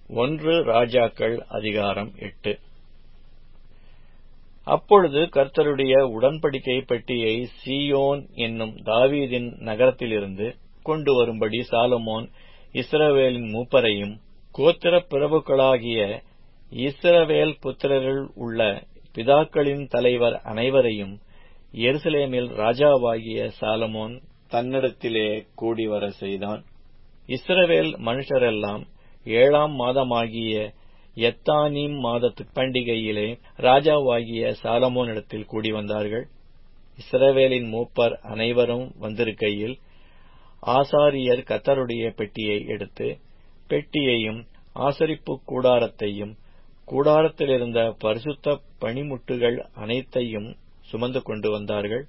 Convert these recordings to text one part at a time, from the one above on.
ஒன்று ராஜாக்கள் அதிகாரம் எட்டு அப்பொழுது கர்த்தருடைய உடன்படிக்கை பெட்டியை சீயோன் என்னும் தாவீதின் நகரத்திலிருந்து கொண்டு வரும்படி சாலமோன் இஸ்ரவேலின் மூப்பரையும் கோத்திர பிரபுக்களாகிய இஸ்ரவேல் புத்திரரில் உள்ள பிதாக்களின் தலைவர் அனைவரையும் எருசலேமில் ராஜாவாகிய சாலமோன் தன்னிடத்திலே கூடிவர செய்தான் இஸ்ரவேல் மனுஷரெல்லாம் ஏழாம் மாதமாகிய எத்தானீம் மாதத்து பண்டிகையிலே ராஜாவாகிய சாலமோனிடத்தில் கூடி வந்தார்கள் இஸ்ரவேலின் மூப்பர் அனைவரும் வந்திருக்கையில் ஆசாரியர் கத்தருடைய பெட்டியை எடுத்து பெட்டியையும் ஆசரிப்பு கூடாரத்தையும் கூடாரத்திலிருந்த பரிசுத்த பணிமுட்டுகள் அனைத்தையும் சுமந்து கொண்டு வந்தார்கள்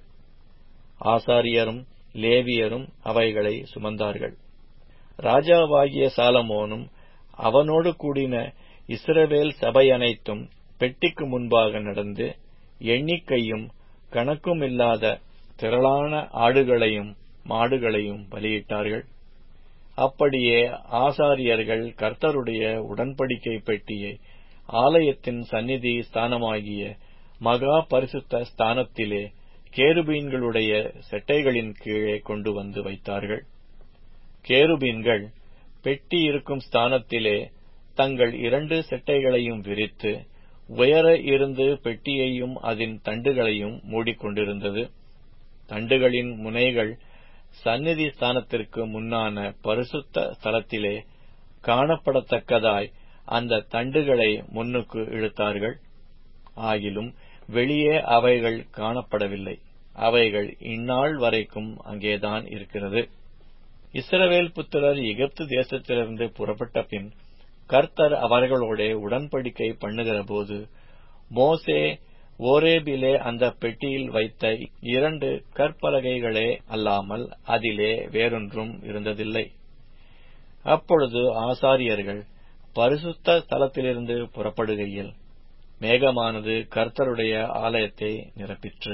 ஆசாரியரும் லேவியரும் அவைகளை சுமந்தார்கள் ராஜாவாகிய சாலமோனும் அவனோடு கூடின இஸ்ரவேல் சபை அனைத்தும் பெட்டிக்கு முன்பாக நடந்து எண்ணிக்கையும் கணக்குமில்லாத திரளான ஆடுகளையும் மாடுகளையும் பலியிட்டார்கள் அப்படியே ஆசாரியர்கள் கர்த்தருடைய உடன்படிக்கை பெட்டியை ஆலயத்தின் சந்நிதி ஸ்தானமாகிய மகா பரிசுத்த ஸ்தானத்திலே கேருபீன்களுடைய செட்டைகளின் கீழே கொண்டு வந்து வைத்தார்கள் கேருபீன்கள் பெட்டி இருக்கும் ஸ்தானத்திலே தங்கள் இரண்டு செட்டைகளையும் விரித்து உயர இருந்து பெட்டியையும் அதன் தண்டுகளையும் மூடிக்கொண்டிருந்தது தண்டுகளின் முனைகள் சந்நிதி ஸ்தானத்திற்கு முன்னான பரிசுத்த ஸ்தலத்திலே காணப்படத்தக்கதாய் அந்த தண்டுகளை முன்னுக்கு இழுத்தார்கள் ஆகிலும் வெளியே அவைகள் காணப்படவில்லை அவைகள் இந்நாள் வரைக்கும் அங்கேதான் இருக்கிறது இஸ்ரவேல் புத்திரர் எகிப்து தேசத்திலிருந்து புறப்பட்ட பின் கர்த்தர் அவர்களோட உடன்படிக்கை பண்ணுகிறபோது மோசே ஓரேபிலே அந்த பெட்டியில் வைத்த இரண்டு கற்பலகைகளே அல்லாமல் அதிலே வேறொன்றும் இருந்ததில்லை அப்பொழுது ஆசாரியர்கள் பரிசுத்த ஸ்தலத்திலிருந்து புறப்படுகையில் மேகமானது கர்த்தருடைய ஆலயத்தை நிரப்பிற்று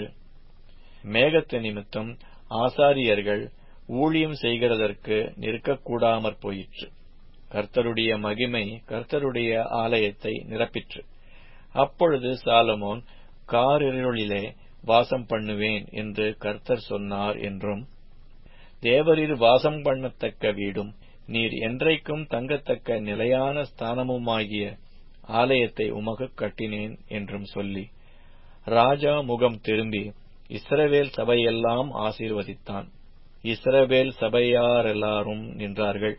மேகத்து நிமித்தம் ஆசாரியர்கள் ஊழியம் செய்கிறதற்கு நிற்கக்கூடாமற் போயிற்று கர்த்தருடைய மகிமை கர்த்தருடைய ஆலயத்தை நிரப்பிற்று அப்பொழுது சாலமோன் காரிருளிலே வாசம் பண்ணுவேன் என்று கர்த்தர் சொன்னார் என்றும் தேவரீர் வாசம் பண்ணத்தக்க வீடும் நீர் என்றைக்கும் தங்கத்தக்க நிலையான ஸ்தானமுமாகிய ஆலயத்தை உமக்கு கட்டினேன் என்றும் சொல்லி ராஜா முகம் திரும்பி இஸ்ரவேல் சபையெல்லாம் ஆசீர்வதித்தான் இஸ்ரவேல் சபையாரெல்லாரும் நின்றார்கள்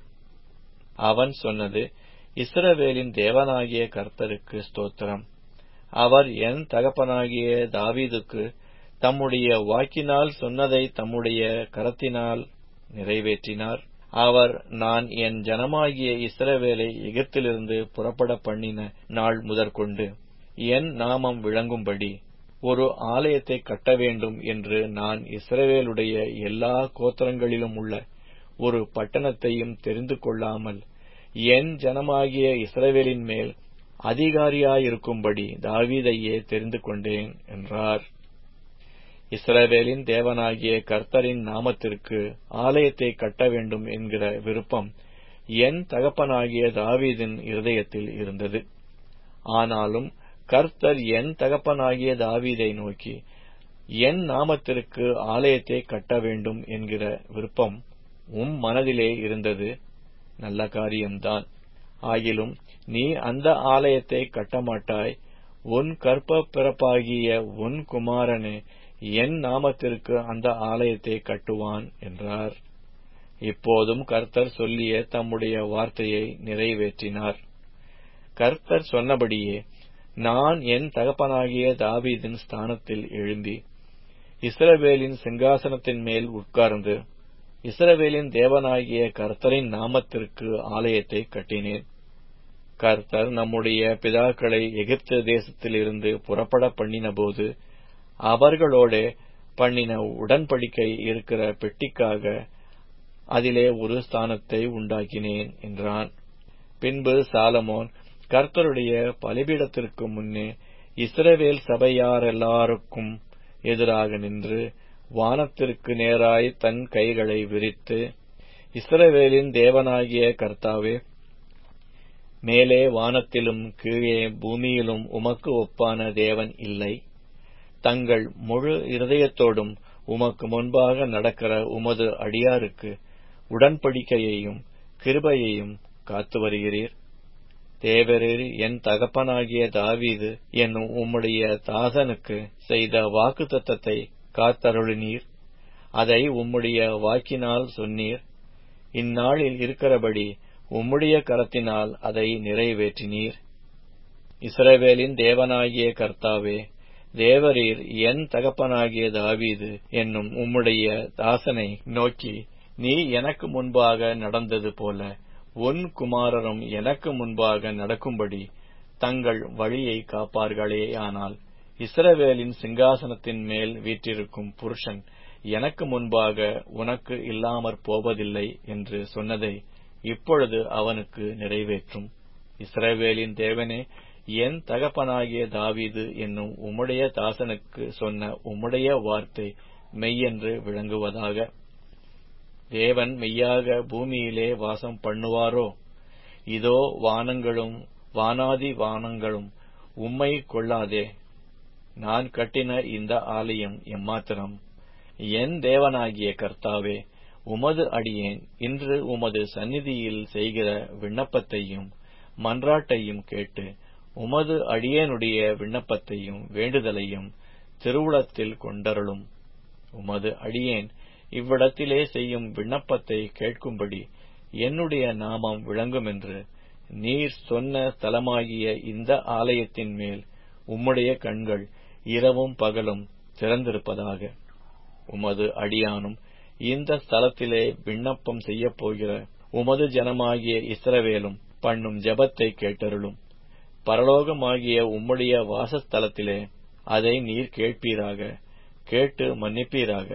அவன் சொன்னது இஸ்ரவேலின் தேவனாகிய கர்த்தருக்கு ஸ்தோத்திரம் அவர் என் தகப்பனாகிய தாவீதுக்கு தம்முடைய வாக்கினால் சொன்னதை தம்முடைய கரத்தினால் நிறைவேற்றினார் அவர் நான் என் ஜனமாகிய இஸ்ரவேலை எகிப்திலிருந்து புறப்பட பண்ணின நாள் முதற்கொண்டு என் நாமம் விளங்கும்படி ஒரு ஆலயத்தை கட்ட வேண்டும் என்று நான் இஸ்ரவேலுடைய எல்லா கோத்திரங்களிலும் உள்ள ஒரு பட்டணத்தையும் தெரிந்து கொள்ளாமல் என் ஜனமாகிய இஸ்ரவேலின் மேல் அதிகாரியாயிருக்கும்படி தாவீதையே தெரிந்து கொண்டேன் என்றார் இஸ்ரவேலின் தேவனாகிய கர்த்தரின் நாமத்திற்கு ஆலயத்தை கட்ட வேண்டும் என்கிற விருப்பம் என் தகப்பனாகிய தாவீதின் இருதயத்தில் இருந்தது ஆனாலும் கர்த்தர் என் தகப்பனாகிய தாவீதை நோக்கி என் நாமத்திற்கு ஆலயத்தை கட்ட வேண்டும் என்கிற விருப்பம் உம் மனதிலே இருந்தது நல்ல காரியம்தான் ஆகிலும் நீ அந்த ஆலயத்தை கட்டமாட்டாய் உன் கற்ப பிறப்பாகிய உன் குமாரனே என் நாமத்திற்கு அந்த ஆலயத்தை கட்டுவான் என்றார் இப்போதும் கர்த்தர் சொல்லிய தம்முடைய வார்த்தையை நிறைவேற்றினார் கர்த்தர் சொன்னபடியே நான் என் தகப்பனாகிய தாவீதின் ஸ்தானத்தில் எழும்பி இஸ்ரவேலின் சிங்காசனத்தின் மேல் உட்கார்ந்து இஸ்ரவேலின் தேவனாகிய கர்த்தரின் நாமத்திற்கு ஆலயத்தை கட்டினேன் கர்த்தர் நம்முடைய பிதாக்களை எகிப்து தேசத்திலிருந்து புறப்பட பண்ணினபோது அவர்களோட பண்ணின உடன்படிக்கை இருக்கிற பெட்டிக்காக அதிலே ஒரு ஸ்தானத்தை உண்டாக்கினேன் என்றான் பின்பு சாலமோன் கர்த்தருடைய பலிபீடத்திற்கு முன்னே இஸ்ரவேல் சபையாரெல்லாருக்கும் எதிராக நின்று வானத்திற்கு நேராய் தன் கைகளை விரித்து இஸ்ரவேலின் தேவனாகிய கர்த்தாவே மேலே வானத்திலும் கீழே பூமியிலும் உமக்கு ஒப்பான தேவன் இல்லை தங்கள் முழு இருதயத்தோடும் உமக்கு முன்பாக நடக்கிற உமது அடியாருக்கு உடன்படிக்கையையும் கிருபையையும் காத்து வருகிறீர் தேவரீர் என் தகப்பனாகிய தாவீது என்னும் உம்முடைய தாசனுக்கு செய்த வாக்குத்தத்தத்தை காத்தருளினீர் அதை உம்முடைய வாக்கினால் சொன்னீர் இந்நாளில் இருக்கிறபடி உம்முடைய கரத்தினால் அதை நிறைவேற்றினீர் இஸ்ரவேலின் தேவனாகிய கர்த்தாவே தேவரீர் என் தகப்பனாகிய தாவீது என்னும் உம்முடைய தாசனை நோக்கி நீ எனக்கு முன்பாக நடந்தது போல உன் குமாரரும் எனக்கு முன்பாக நடக்கும்படி தங்கள் வழியை காப்பார்களேயானால் இஸ்ரவேலின் சிங்காசனத்தின் மேல் வீற்றிருக்கும் புருஷன் எனக்கு முன்பாக உனக்கு இல்லாமற் போவதில்லை என்று சொன்னதை இப்பொழுது அவனுக்கு நிறைவேற்றும் இஸ்ரவேலின் தேவனே என் தகப்பனாகிய தாவீது என்னும் உம்முடைய தாசனுக்கு சொன்ன உம்முடைய வார்த்தை மெய்யென்று விளங்குவதாக தேவன் மெய்யாக பூமியிலே வாசம் பண்ணுவாரோ இதோ வானங்களும் வானாதி வானங்களும் உம்மை கொள்ளாதே நான் கட்டின இந்த ஆலயம் எம்மாத்திரம் என் தேவனாகிய கர்த்தாவே உமது அடியேன் இன்று உமது சந்நிதியில் செய்கிற விண்ணப்பத்தையும் மன்றாட்டையும் கேட்டு உமது அடியேனுடைய விண்ணப்பத்தையும் வேண்டுதலையும் திருவுளத்தில் கொண்டருளும் உமது அடியேன் இவ்விடத்திலே செய்யும் விண்ணப்பத்தை கேட்கும்படி என்னுடைய நாமம் விளங்குமென்று நீர் சொன்ன ஸ்தலமாகிய இந்த ஆலயத்தின் மேல் உம்முடைய கண்கள் இரவும் பகலும் திறந்திருப்பதாக உமது அடியானும் இந்த ஸ்தலத்திலே விண்ணப்பம் செய்யப் போகிற உமது ஜனமாகிய இஸ்ரவேலும் பண்ணும் ஜபத்தை கேட்டருளும் பரலோகமாகிய உம்முடைய வாசஸ்தலத்திலே அதை நீர் கேட்பீராக கேட்டு மன்னிப்பீராக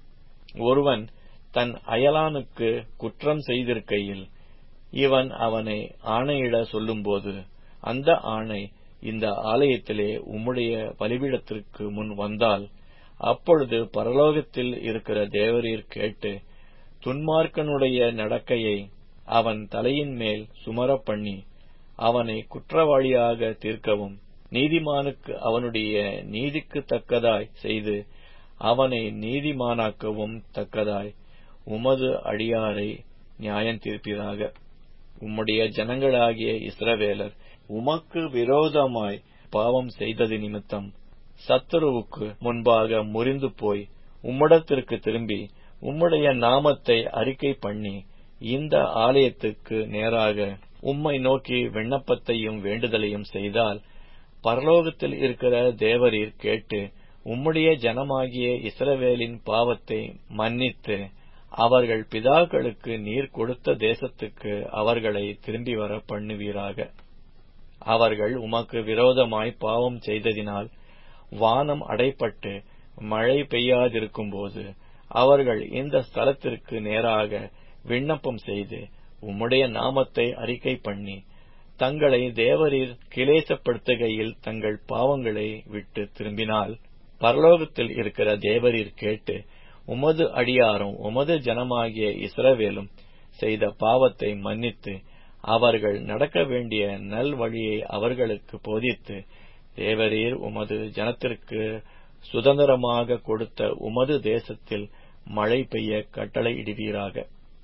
ஒருவன் தன் அயலானுக்கு குற்றம் செய்திருக்கையில் இவன் அவனை ஆணையிட சொல்லும்போது அந்த ஆணை இந்த ஆலயத்திலே உம்முடைய பலிபீடத்திற்கு முன் வந்தால் அப்பொழுது பரலோகத்தில் இருக்கிற தேவரீர் கேட்டு துன்மார்க்கனுடைய நடக்கையை அவன் தலையின் மேல் சுமரப் பண்ணி அவனை குற்றவாளியாக தீர்க்கவும் நீதிமானுக்கு அவனுடைய நீதிக்கு தக்கதாய் செய்து அவனை நீதிமானாக்கவும் தக்கதாய் உமது அடியாரை நியாயம் தீர்ப்பீராக உம்முடைய ஜனங்களாகிய இஸ்ரவேலர் உமக்கு விரோதமாய் பாவம் செய்தது நிமித்தம் சத்துருவுக்கு முன்பாக முறிந்து போய் உம்மிடத்திற்கு திரும்பி உம்முடைய நாமத்தை அறிக்கை பண்ணி இந்த ஆலயத்துக்கு நேராக உம்மை நோக்கி விண்ணப்பத்தையும் வேண்டுதலையும் செய்தால் பரலோகத்தில் இருக்கிற தேவரீர் கேட்டு உம்முடைய ஜனமாகிய இஸ்ரவேலின் பாவத்தை மன்னித்து அவர்கள் பிதாக்களுக்கு நீர் கொடுத்த தேசத்துக்கு அவர்களை திரும்பி வர பண்ணுவீராக அவர்கள் உமக்கு விரோதமாய் பாவம் செய்ததினால் வானம் அடைப்பட்டு மழை பெய்யாதிருக்கும்போது அவர்கள் இந்த ஸ்தலத்திற்கு நேராக விண்ணப்பம் செய்து உம்முடைய நாமத்தை அறிக்கை பண்ணி தங்களை தேவரீர் கிளேசப்படுத்துகையில் தங்கள் பாவங்களை விட்டு திரும்பினால் பரலோகத்தில் இருக்கிற தேவரீர் கேட்டு உமது அடியாரும் உமது ஜனமாகிய இஸ்ரவேலும் செய்த பாவத்தை மன்னித்து அவர்கள் நடக்க வேண்டிய நல் வழியை அவர்களுக்கு போதித்து தேவரீர் உமது ஜனத்திற்கு சுதந்திரமாக கொடுத்த உமது தேசத்தில் மழை பெய்ய கட்டளையிடுவீராக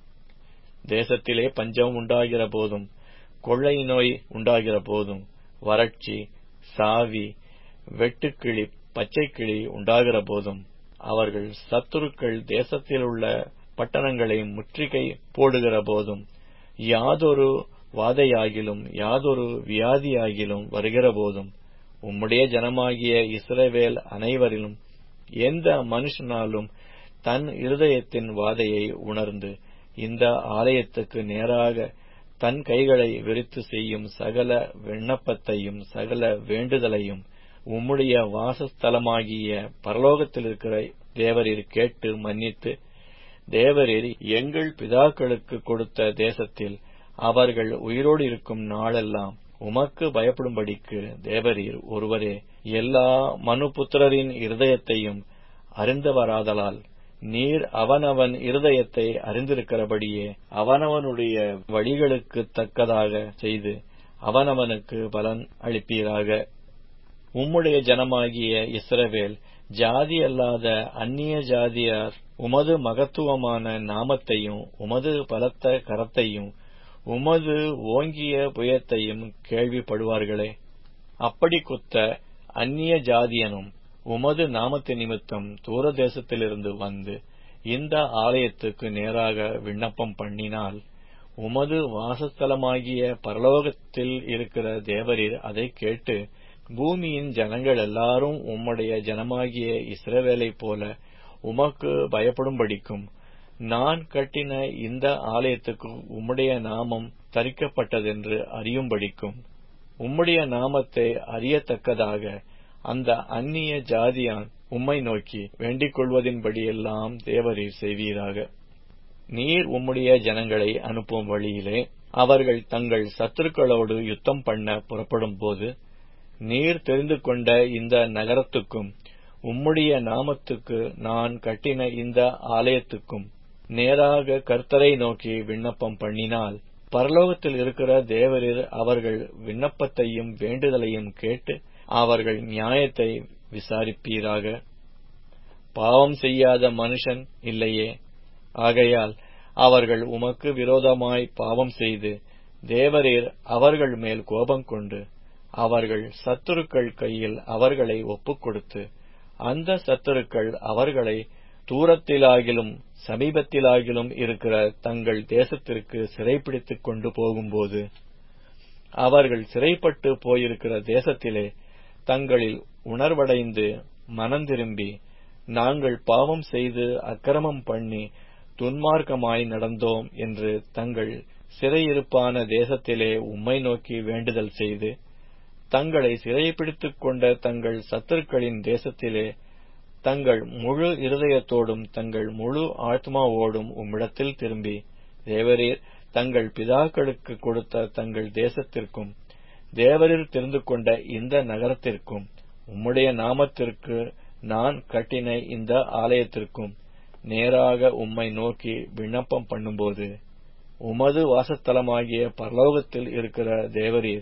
தேசத்திலே பஞ்சம் உண்டாகிற போதும் கொள்ளை நோய் உண்டாகிற போதும் வறட்சி சாவி வெட்டுக்கிளி பச்சைக்கிளி உண்டாகிற போதும் அவர்கள் சத்துருக்கள் தேசத்திலுள்ள பட்டணங்களை முற்றுகை போடுகிற போதும் யாதொரு வாதையாகிலும் யாதொரு வியாதியாகிலும் வருகிற போதும் உம்முடைய ஜனமாகிய இஸ்ரவேல் அனைவரிலும் எந்த மனுஷனாலும் தன் இருதயத்தின் வாதையை உணர்ந்து இந்த ஆலயத்துக்கு நேராக தன் கைகளை விரித்து செய்யும் சகல விண்ணப்பத்தையும் சகல வேண்டுதலையும் உம்முடைய வாசஸ்தலமாகிய பரலோகத்தில் இருக்கிற தேவரீர் கேட்டு மன்னித்து தேவரீர் எங்கள் பிதாக்களுக்கு கொடுத்த தேசத்தில் அவர்கள் உயிரோடு இருக்கும் நாளெல்லாம் உமக்கு பயப்படும்படிக்கு தேவரீர் ஒருவரே எல்லா மனுபுத்திரரின் இருதயத்தையும் அறிந்தவராதலால் நீர் அவனவன் இருதயத்தை அறிந்திருக்கிறபடியே அவனவனுடைய வழிகளுக்கு தக்கதாக செய்து அவனவனுக்கு பலன் அளிப்பீராக உம்முடைய ஜனமாகிய இஸ்ரவேல் ஜாதி அல்லாத அந்நிய ஜாதியார் உமது மகத்துவமான நாமத்தையும் உமது பலத்த கரத்தையும் உமது ஓங்கிய புயத்தையும் கேள்விப்படுவார்களே அப்படி குத்த அந்நிய ஜாதியனும் உமது நாமத்து நிமித்தம் தூரதேசத்திலிருந்து வந்து இந்த ஆலயத்துக்கு நேராக விண்ணப்பம் பண்ணினால் உமது வாசஸ்தலமாகிய பரலோகத்தில் இருக்கிற தேவரீர் அதை கேட்டு பூமியின் ஜனங்கள் எல்லாரும் உம்முடைய ஜனமாகிய இஸ்ரவேலைப் போல உமக்கு பயப்படும்படிக்கும் நான் கட்டின இந்த ஆலயத்துக்கு உம்முடைய நாமம் தரிக்கப்பட்டதென்று அறியும்படிக்கும் உம்முடைய நாமத்தை அறியத்தக்கதாக அந்த அந்நிய ஜாதியான் உம்மை நோக்கி வேண்டிக் கொள்வதின்படியெல்லாம் தேவரீர் செய்வீராக நீர் உம்முடைய ஜனங்களை அனுப்பும் வழியிலே அவர்கள் தங்கள் சத்துருக்களோடு யுத்தம் பண்ண புறப்படும் போது நீர் தெரிந்து கொண்ட இந்த நகரத்துக்கும் உம்முடைய நாமத்துக்கு நான் கட்டின இந்த ஆலயத்துக்கும் நேராக கர்த்தரை நோக்கி விண்ணப்பம் பண்ணினால் பரலோகத்தில் இருக்கிற தேவரீர் அவர்கள் விண்ணப்பத்தையும் வேண்டுதலையும் கேட்டு அவர்கள் நியாயத்தை விசாரிப்பீராக பாவம் செய்யாத மனுஷன் இல்லையே ஆகையால் அவர்கள் உமக்கு விரோதமாய் பாவம் செய்து தேவரீர் அவர்கள் மேல் கோபம் கொண்டு அவர்கள் சத்துருக்கள் கையில் அவர்களை ஒப்புக் கொடுத்து அந்த சத்துருக்கள் அவர்களை தூரத்திலாகிலும் சமீபத்திலாகிலும் இருக்கிற தங்கள் தேசத்திற்கு சிறைப்பிடித்துக் கொண்டு போகும்போது அவர்கள் சிறைப்பட்டு போயிருக்கிற தேசத்திலே தங்களில் உணர்வடைந்து மனந்திரும்பி நாங்கள் பாவம் செய்து அக்கிரமம் பண்ணி துன்மார்க்கமாய் நடந்தோம் என்று தங்கள் சிறையிருப்பான தேசத்திலே உம்மை நோக்கி வேண்டுதல் செய்து தங்களை சிறைப்பிடித்துக் கொண்ட தங்கள் சத்துருக்களின் தேசத்திலே தங்கள் முழு இருதயத்தோடும் தங்கள் முழு ஆத்மாவோடும் உம்மிடத்தில் திரும்பி தேவரீர் தங்கள் பிதாக்களுக்கு கொடுத்த தங்கள் தேசத்திற்கும் தேவரீர் தெரிந்து கொண்ட இந்த நகரத்திற்கும் உம்முடைய நாமத்திற்கு நான் கட்டின இந்த ஆலயத்திற்கும் நேராக உம்மை நோக்கி விண்ணப்பம் பண்ணும்போது உமது வாசஸ்தலமாகிய பரலோகத்தில் இருக்கிற தேவரீர்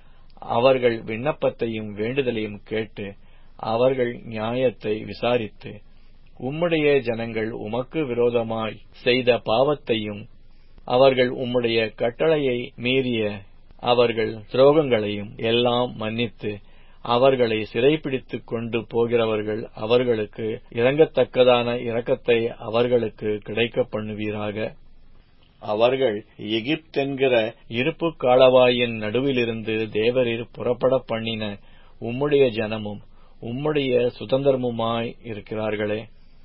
அவர்கள் விண்ணப்பத்தையும் வேண்டுதலையும் கேட்டு அவர்கள் நியாயத்தை விசாரித்து உம்முடைய ஜனங்கள் உமக்கு விரோதமாய் செய்த பாவத்தையும் அவர்கள் உம்முடைய கட்டளையை மீறிய அவர்கள் துரோகங்களையும் எல்லாம் மன்னித்து அவர்களை சிறைப்பிடித்துக் கொண்டு போகிறவர்கள் அவர்களுக்கு இறங்கத்தக்கதான இரக்கத்தை அவர்களுக்கு கிடைக்க பண்ணுவீராக அவர்கள் எகிப்தென்கிற இருப்பு காலவாயின் நடுவிலிருந்து தேவரீர் புறப்பட பண்ணின உம்முடைய ஜனமும் உம்முடைய சுதந்திரமுமாய் இருக்கிறார்களே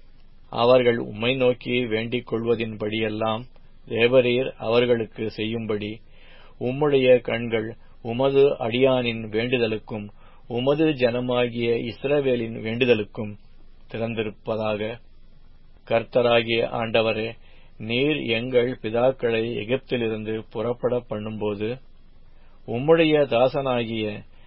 அவர்கள் உம்மை நோக்கி வேண்டிக் கொள்வதின்படியெல்லாம் தேவரீர் அவர்களுக்கு செய்யும்படி உம்முடைய கண்கள் உமது அடியானின் வேண்டுதலுக்கும் உமது ஜனமாகிய இஸ்ரவேலின் வேண்டுதலுக்கும் திறந்திருப்பதாக கர்த்தராகிய ஆண்டவரே நீர் எங்கள் பிதாக்களை எகிப்திலிருந்து புறப்பட பண்ணும்போது உம்முடைய தாசனாகிய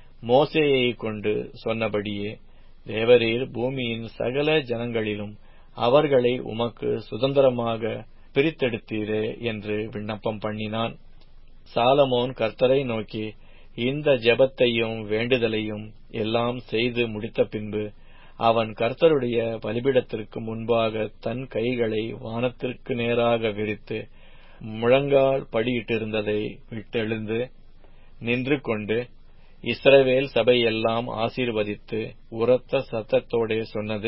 மோசேயை கொண்டு சொன்னபடியே தேவரீர் பூமியின் சகல ஜனங்களிலும் அவர்களை உமக்கு சுதந்திரமாக பிரித்தெடுத்தீரே என்று விண்ணப்பம் பண்ணினான் சாலமோன் கர்த்தரை நோக்கி இந்த ஜெபத்தையும் வேண்டுதலையும் எல்லாம் செய்து முடித்த பின்பு அவன் கர்த்தருடைய பலிபிடத்திற்கு முன்பாக தன் கைகளை வானத்திற்கு நேராக விரித்து முழங்கால் படியிட்டிருந்ததை விட்டெழுந்து நின்று கொண்டு இஸ்ரவேல் சபையெல்லாம் ஆசீர்வதித்து உரத்த சத்தத்தோடே சொன்னது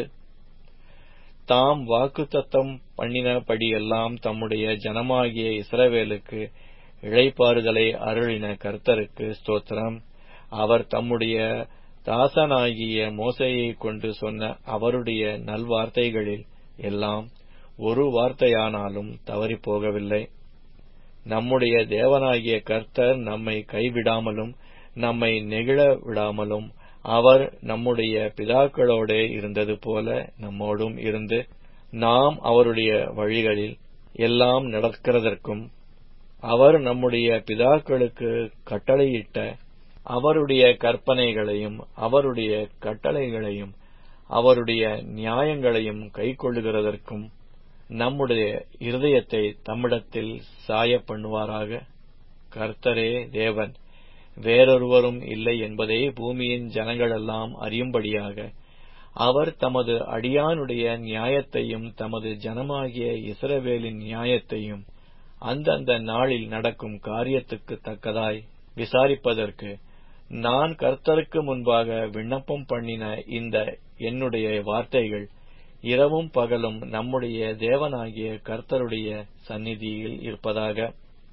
தாம் வாக்குத்தத்தம் பண்ணினபடியெல்லாம் தம்முடைய ஜனமாகிய இஸ்ரவேலுக்கு இழைப்பாறுதலை அருளின கர்த்தருக்கு ஸ்தோத்திரம் அவர் தம்முடைய தாசனாகிய மோசையை கொண்டு சொன்ன அவருடைய நல்வார்த்தைகளில் எல்லாம் ஒரு வார்த்தையானாலும் தவறி போகவில்லை நம்முடைய தேவனாகிய கர்த்தர் நம்மை கைவிடாமலும் நம்மை நெகிழ விடாமலும் அவர் நம்முடைய பிதாக்களோடே இருந்தது போல நம்மோடும் இருந்து நாம் அவருடைய வழிகளில் எல்லாம் நடக்கிறதற்கும் அவர் நம்முடைய பிதாக்களுக்கு கட்டளையிட்ட அவருடைய கற்பனைகளையும் அவருடைய கட்டளைகளையும் அவருடைய நியாயங்களையும் கைக்கொள்ளுகிறதற்கும் நம்முடைய இருதயத்தை தம்மிடத்தில் சாய பண்ணுவாராக கர்த்தரே தேவன் வேறொருவரும் இல்லை என்பதை பூமியின் ஜனங்களெல்லாம் அறியும்படியாக அவர் தமது அடியானுடைய நியாயத்தையும் தமது ஜனமாகிய இஸ்ரவேலின் நியாயத்தையும் அந்தந்த நாளில் நடக்கும் காரியத்துக்கு தக்கதாய் விசாரிப்பதற்கு நான் கர்த்தருக்கு முன்பாக விண்ணப்பம் பண்ணின இந்த என்னுடைய வார்த்தைகள் இரவும் பகலும் நம்முடைய தேவனாகிய கர்த்தருடைய சந்நிதியில் இருப்பதாக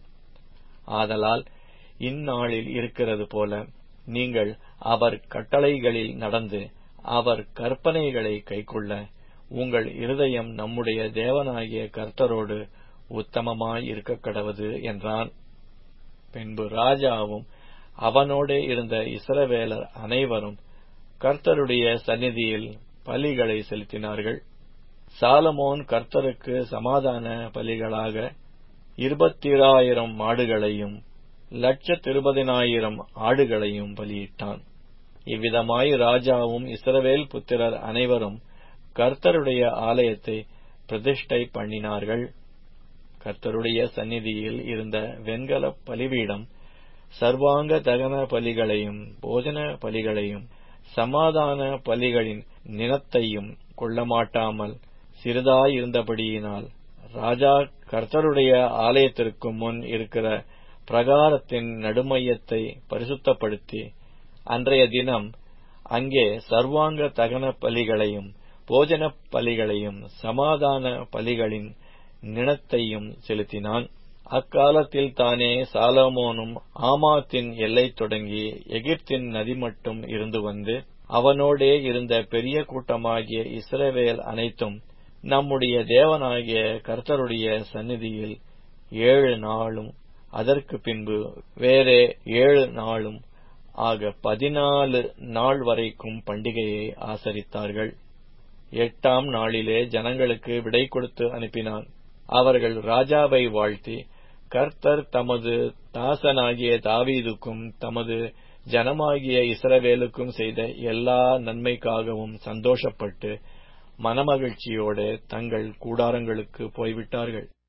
ஆதலால் இந்நாளில் இருக்கிறது போல நீங்கள் அவர் கட்டளைகளில் நடந்து அவர் கற்பனைகளை கைக்கொள்ள உங்கள் இருதயம் நம்முடைய தேவனாகிய கர்த்தரோடு உத்தமமாய் இருக்க கடவது என்றான் பின்பு ராஜாவும் அவனோடே இருந்த இஸ்ரவேலர் அனைவரும் கர்த்தருடைய சந்நிதியில் பலிகளை செலுத்தினார்கள் சாலமோன் கர்த்தருக்கு சமாதான பலிகளாக இருபத்திராயிரம் மாடுகளையும் லட்சத்திருபதினாயிரம் ஆடுகளையும் பலியிட்டான் இவ்விதமாய் ராஜாவும் இஸ்ரவேல் புத்திரர் அனைவரும் கர்த்தருடைய ஆலயத்தை பிரதிஷ்டை பண்ணினார்கள் கர்த்தருடைய சந்நிதியில் இருந்த வெண்கல பலிபீடம் சர்வாங்க தகன பலிகளையும் போஜன பலிகளையும் சமாதான பலிகளின் நினத்தையும் கொள்ளமாட்டாமல் சிறிதாயிருந்தபடியினால் ராஜா கர்த்தருடைய ஆலயத்திற்கு முன் இருக்கிற பிரகாரத்தின் நடுமையத்தை பரிசுத்தப்படுத்தி அன்றைய தினம் அங்கே சர்வாங்க தகன பலிகளையும் போஜன பலிகளையும் சமாதான பலிகளின் நினத்தையும் செலுத்தினான் அக்காலத்தில் தானே சாலமோனும் ஆமாத்தின் எல்லை தொடங்கி எகிப்தின் நதி மட்டும் இருந்து வந்து அவனோடே இருந்த பெரிய கூட்டமாகிய இஸ்ரவேல் அனைத்தும் நம்முடைய தேவனாகிய கர்த்தருடைய சந்நிதியில் ஏழு நாளும் அதற்கு பின்பு வேறே ஏழு நாளும் ஆக பதினாலு நாள் வரைக்கும் பண்டிகையை ஆசரித்தார்கள் எட்டாம் நாளிலே ஜனங்களுக்கு விடை கொடுத்து அனுப்பினான் அவர்கள் ராஜாவை வாழ்த்தி கர்த்தர் தமது தாசனாகிய தாவீதுக்கும் தமது ஜனமாகிய இஸ்ரவேலுக்கும் செய்த எல்லா நன்மைக்காகவும் சந்தோஷப்பட்டு மனமகிழ்ச்சியோடு தங்கள் கூடாரங்களுக்கு போய்விட்டார்கள்